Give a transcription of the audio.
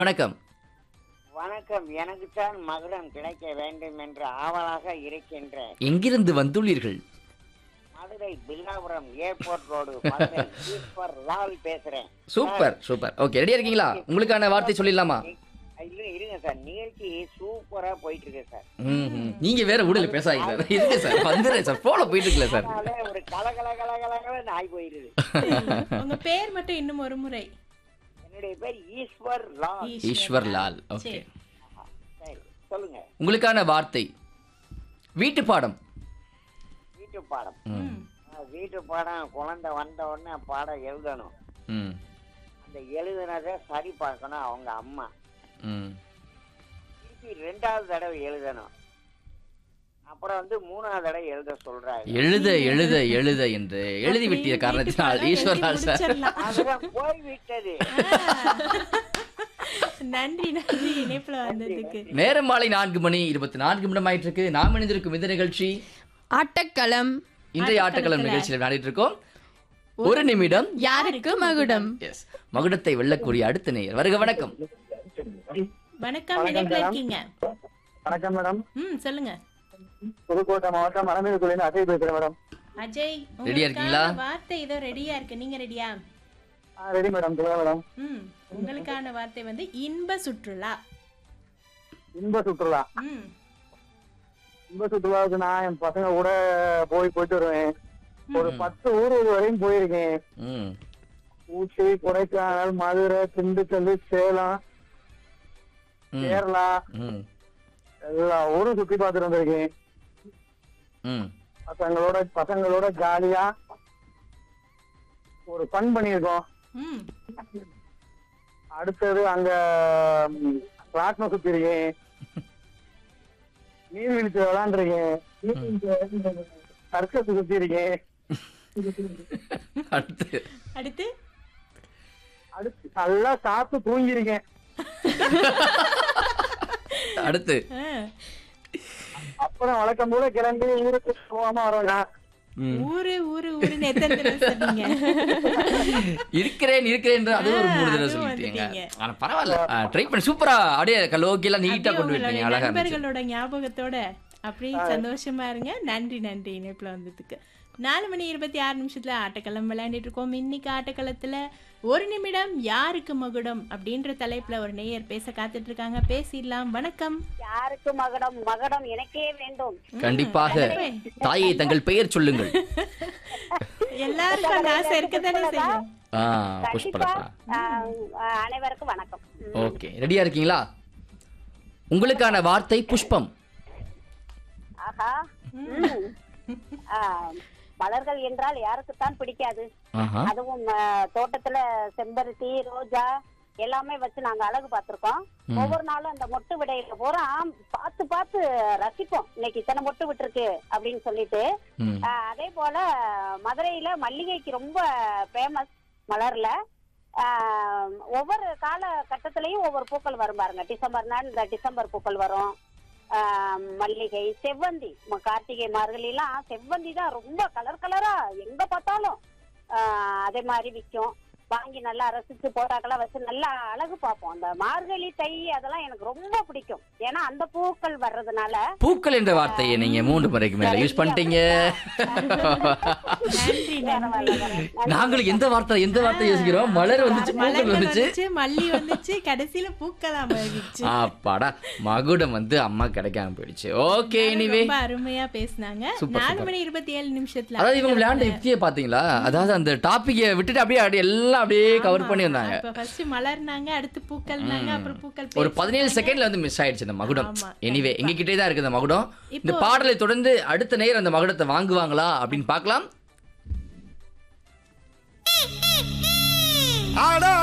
வணக்கம் வணக்கம் எனக்கு தான் மகுடம் கிடைக்க வேண்டும் என்று ஆவலாக இருக்கின்றேன் எங்கிருந்து வந்துள்ளீர்கள் மதுரை பில்லாபுரம் ஏர்போர்ட் ரோடு மதுரை ஈஸ்வர் லால் பேசுறேன் சூப்பர் சூப்பர் ஓகே ரெடியா இருக்கீங்களா உங்களுக்கான வார்த்தை சொல்லிடலாமா இல்ல இருங்க சார் நிகழ்ச்சி சூப்பரா போயிட்டு இருக்கு சார் ம், ம். நீங்க வேற ஊடல பேசாதீங்க சார் இருங்க சார் வந்துடுறேன் சார் போல போயிட்டு இருக்குல்ல சார் அதனால ஒரு கலகல கலகலகலன்னு ஆகி போயிருது உங்க பேர் மட்டும் இன்னும் ஒரு முறை என்னுடைய பேர் ஈஸ்வர் லால் ஈஸ்வர் லால் ஓகே சரி. சரி சொல்லுங்க உங்களுக்கான வார்த்தை வீட்டு பாடம் வீட்டு பாடம் ம். ஆ, வீட்டு பாடம் குழந்தை வந்த உடனே பாடம் எழுதணும் ம் அந்த எழுதுனதை சரி பார்க்கணும் அவங்க அம்மா ம் திருப்பி ரெண்டாவது தடவை எழுதணும் அப்புறம் வந்து மூணாவது தடவை எழுத சொல்றாங்க எழுத எழுத எழுத என்று எழுதி விட்டிய அப்படியே காரணத்தினால் வீட்டு ஈஸ்வர் பாடம் லால் சார் முடிச்சிடலாம். அதுதான் போய்விட்டது நன்றி நன்றி இணைப்புல வந்ததுக்கு நேரம் மாலை நான்கு மணி இருபத்தி நான்கு நிமிடம் ஆயிட்டு இருக்கு நாம் இணைந்திருக்கும் இந்த நிகழ்ச்சி ஆட்டக்களம் இன்றைய ஆட்டக்களம் நிகழ்ச்சியில் விளையாடிட்டு இருக்கோம் ஒரு நிமிடம் யாருக்கு மகுடம் எஸ் மகுடத்தை வெல்லக்கூடிய அடுத்த நேயர் வருக வணக்கம் வணக்கம் இணைப்புல இருக்கீங்க வணக்கம் மேடம் ம் சொல்லுங்க புதுக்கோட்டை மாவட்டம் மரமேற்குள்ள அசை பேசுறேன் மேடம் அஜய் ரெடியா இருக்கீங்களா? உங்களுக்கான வார்த்தை ஏதோ ரெடியா இருக்கு நீங்க ரெடியா ரெடி மேடம் சொல்லுங்க மேடம் ம் உங்களுக்கான வார்த்தை வந்து இன்ப சுற்றுலா இன்ப சுற்றுலா ம் இன்ப சுற்றுலாவுக்கு நான் என் பசங்க கூட போய் போயிட்டு வருவேன் ஒரு பத்து ஊர் வரையும் போயிருக்கேன் ம் ஊட்டி கொடைக்கானல் மதுரை திண்டுக்கல் சேலம் ம், கேரளா ம் எல்லா ஊரும் சுத்தி பார்த்துட்டு வந்திருக்கேன் ம் பசங்களோட பசங்களோட ஜாலியா ஒரு ஃபன் பண்ணியிருக்கோம் ம் அடுத்தது அங்க ராட்னம் சுத்தி இருக்கேன் நீர்வீழ்ச்சி விளாண்டுருக்கேன் சர்க்கஸ் சுத்தி இருக்கேன் அடுத்து அடுத்து அடுத்து நல்லா சாப்பிட்டு தூங்கியிருக்கேன் அடுத்து ஆ, அப்புறம் வழக்கம் போல கிளம்பி ஊருக்கு போகாம வரோங்க ம். ஊரு ஊரு ஊருன்னு எத்தனை தடவை சொன்னீங்க இருக்கிறேன் இருக்கிறேன் அது ஒரு மூணு தடவை அதுவும் சொல்லிட்டீங்க வந்துட்டீங்க. ஆனா பரவாயில்ல ட்ரை பண்ணி சூப்பரா அப்படியே கலோக்கி எல்லாம் நீட்டா அப்படியே கொண்டு விட்டீங்க உங்களுடைய அழகா இருந்துச்சு நண்பர்களோட ஞாபகத்தோட அப்படியே சந்தோஷமா இருங்க நன்றி நன்றி இணைப்புல வந்ததுக்கு நாலு மணி இருபத்தி ஆறு நிமிஷத்துல ஆட்டக்களம் விளையாண்டுட்டு இருக்கோம் இன்னைக்கு ஆட்டக்களத்துல ஒரு நிமிடம் யாருக்கு மகுடம் அப்படின்ற தலைப்புல ஒரு நேயர் பேச காத்துட்டு இருக்காங்க பேசிடலாம் வணக்கம் யாருக்கு மகடம் மகடம் எனக்கே வேண்டும் கண்டிப்பாக தாயை தங்கள் பெயர் சொல்லுங்கள் எல்லாருக்கும் அந்த ஆசை இருக்கத்தானே செய்யும் ஆ கண்டிப்பா புஷ்பலதா ஆஹ், ஆஹ், அனைவருக்கும் வணக்கம் ம். ஓகே ரெடியா இருக்கீங்களா உங்களுக்கான வார்த்தை புஷ்பம் ஆஹா ம். ஆஹ், மலர்கள் என்றால் யாருக்குத்தான் பிடிக்காது ஆஹா அதுவும் ஆஹ், தோட்டத்துல செம்பருத்தி ரோஜா எல்லாமே வச்சு நாங்க அழகு பார்த்திருக்கோம் ஒவ்வொரு நாளும் அந்த மொட்டு விடையில பூரா பார்த்து பார்த்து ரசிப்போம் இன்னைக்கு இத்தனை மொட்டு விட்டுருக்கு அப்படின்னு சொல்லிட்டு ம் ஆஹ் அதே போல மதுரையில மல்லிகைக்கு ரொம்ப ஃபேமஸ் மலர்ல ஆஹ் ஒவ்வொரு கால கட்டத்திலயும் ஒவ்வொரு பூக்கள் வரும் பாருங்க டிசம்பர்னா இந்த டிசம்பர் பூக்கள் வரும் ஆஹ் மல்லிகை செவ்வந்தி ம- கார்த்திகை மார்கழி எல்லாம் செவ்வந்தி தான் ரொம்ப கலர் கலரா எங்க பார்த்தாலும் ஆஹ் அதே மாதிரி விற்கும் வாங்கி நல்லா ரசிச்சு போட்டாக்கெல்லாம் வச்சு நல்லா அழகு பார்ப்போம் அந்த மார்கழி தை அதெல்லாம் எனக்கு ரொம்ப பிடிக்கும் ஏன்னா அந்த பூக்கள் வர்றதுனால பூக்கள் என்ற வார்த்தையை நீங்க மூன்று முறைக்கு மேல யூஸ் பண்ணிட்டீங்க நன்றி நன்றி நாங்களும் எந்த வார்த்தை எந்த வார்த்தை யோசிக்கிறோம் மலர் வந்துச்சு பூக்கள் மலர்கள் வந்துச்சு வந்துச்சு மல்லி வந்துச்சு கடைசியில பூக்கலாம் வந்துச்சு அப்பாடா மகுடம் வந்து அம்மா கிடைக்காம போயிடுச்சு ஓகே எனிவே ரொம்ப அருமையா பேசினாங்க Super, நாலு super. மணி இருபத்தி ஏழு நிமிஷத்துல அதாவது இவங்க விளையாண்ட யுக்தியை பாத்தீங்களா அதாவது அந்த டாபிக்கை விட்டுட்டு அப்படியே அப்படியே எல்லாம் அப்படியே கவர் பண்ணி வந்தாங்க இப்ப ஃபர்ஸ்ட் மலர்னாங்க அடுத்து பூக்கள்னாங்க அப்புறம் பூக்கள் ஒரு பேர் பதினேழு சொன்னாங்க. செகண்ட்ல வந்து மிஸ் ஆயிடுச்சு அந்த மகுடம் ஆமா, எனிவே எங்க கிட்டே தான் இருக்கு அந்த மகுடம் இந்த இப்போ- பாடலை தொடர்ந்து அடுத்த நேரம் அந்த மகுடத்தை வாங்குவாங்களா அப்படின்னு பார்க்கலாம் ஆடா